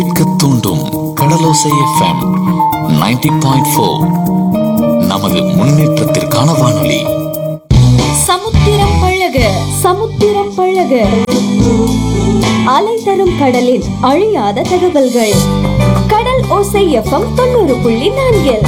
கேட்க தூண்டும் கடலோசை FM 90.4 point four நமது முன்னேற்றத்திற்கான வானொலி சமுத்திரம் பழக சமுத்திரம் பழக அலை தரும் கடலின் அழியாத தகவல்கள் கடல் ஓசை எஃப்எம் தொண்ணூறு புள்ளி நான்கில்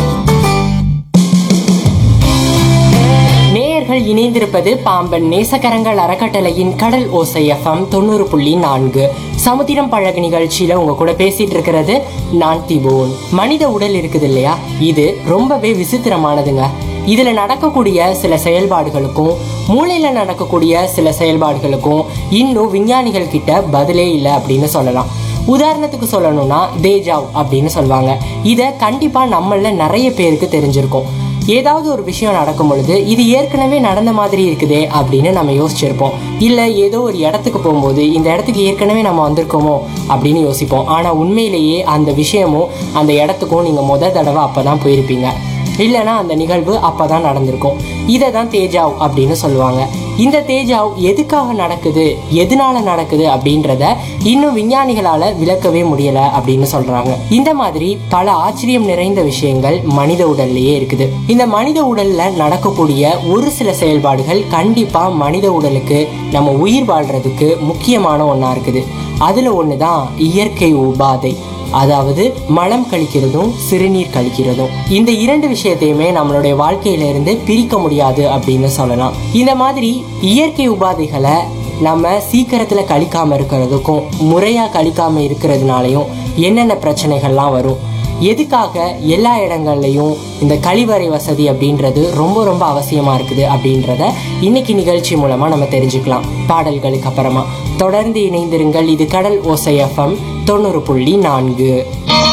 நேயர்கள் இணைந்திருப்பது பாம்பன் நேசக்கரங்கள் அறக்கட்டளையின் கடல் ஓசை எஃப்எம் தொண்ணூறு புள்ளி நான்கு சமுத்திரம் பழகு நிகழ்ச்சியில உங்க கூட பேசிட்டு இருக்கிறது நான் திபோன் மனித உடல் இருக்குது இல்லையா இது ரொம்பவே விசித்திரமானதுங்க இதுல நடக்கக்கூடிய சில செயல்பாடுகளுக்கும் மூளையில நடக்கக்கூடிய சில செயல்பாடுகளுக்கும் இன்னும் விஞ்ஞானிகள் கிட்ட பதிலே இல்லை அப்படின்னு சொல்லலாம் உதாரணத்துக்கு சொல்லணும்னா தேஜாவ் அப்படின்னு சொல்லுவாங்க இதை கண்டிப்பா நம்மள நிறைய பேருக்கு தெரிஞ்சிருக்கும் ஏதாவது ஒரு விஷயம் நடக்கும் பொழுது இது ஏற்கனவே நடந்த மாதிரி இருக்குதே அப்படின்னு நம்ம யோசிச்சிருப்போம் இல்ல ஏதோ ஒரு இடத்துக்கு போகும்போது இந்த இடத்துக்கு ஏற்கனவே நம்ம வந்திருக்கோமோ அப்படின்னு யோசிப்போம் ஆனா உண்மையிலேயே அந்த விஷயமும் அந்த இடத்துக்கும் நீங்க முத தடவை அப்பதான் போயிருப்பீங்க இல்லைன்னா அந்த நிகழ்வு அப்பதான் நடந்திருக்கும் இதை தான் தேஜாவ் அப்படின்னு சொல்லுவாங்க இந்த தேஜாவ் எதுக்காக நடக்குது எதனால நடக்குது அப்படின்றத இன்னும் விஞ்ஞானிகளால விளக்கவே முடியல அப்படின்னு சொல்றாங்க இந்த மாதிரி பல ஆச்சரியம் நிறைந்த விஷயங்கள் மனித உடல்லையே இருக்குது இந்த மனித உடல்ல நடக்கக்கூடிய ஒரு சில செயல்பாடுகள் கண்டிப்பா மனித உடலுக்கு நம்ம உயிர் வாழ்றதுக்கு முக்கியமான ஒண்ணா இருக்குது அதுல ஒண்ணுதான் இயற்கை உபாதை அதாவது மலம் கழிக்கிறதும் சிறுநீர் கழிக்கிறதும் இந்த இரண்டு விஷயத்தையுமே நம்மளுடைய வாழ்க்கையில இருந்து பிரிக்க முடியாது அப்படின்னு சொல்லலாம் இந்த மாதிரி இயற்கை உபாதைகளை நம்ம சீக்கிரத்துல கழிக்காம இருக்கிறதுக்கும் முறையா கழிக்காம இருக்கிறதுனாலையும் என்னென்ன பிரச்சனைகள்லாம் வரும் எதுக்காக எல்லா இடங்கள்லையும் இந்த கழிவறை வசதி அப்படின்றது ரொம்ப ரொம்ப அவசியமா இருக்குது அப்படின்றத இன்னைக்கு நிகழ்ச்சி மூலமா நம்ம தெரிஞ்சுக்கலாம் பாடல்களுக்கு அப்புறமா தொடர்ந்து இணைந்திருங்கள் இது கடல் ஓசை எஃப்எம் தொண்ணூறு புள்ளி நான்கு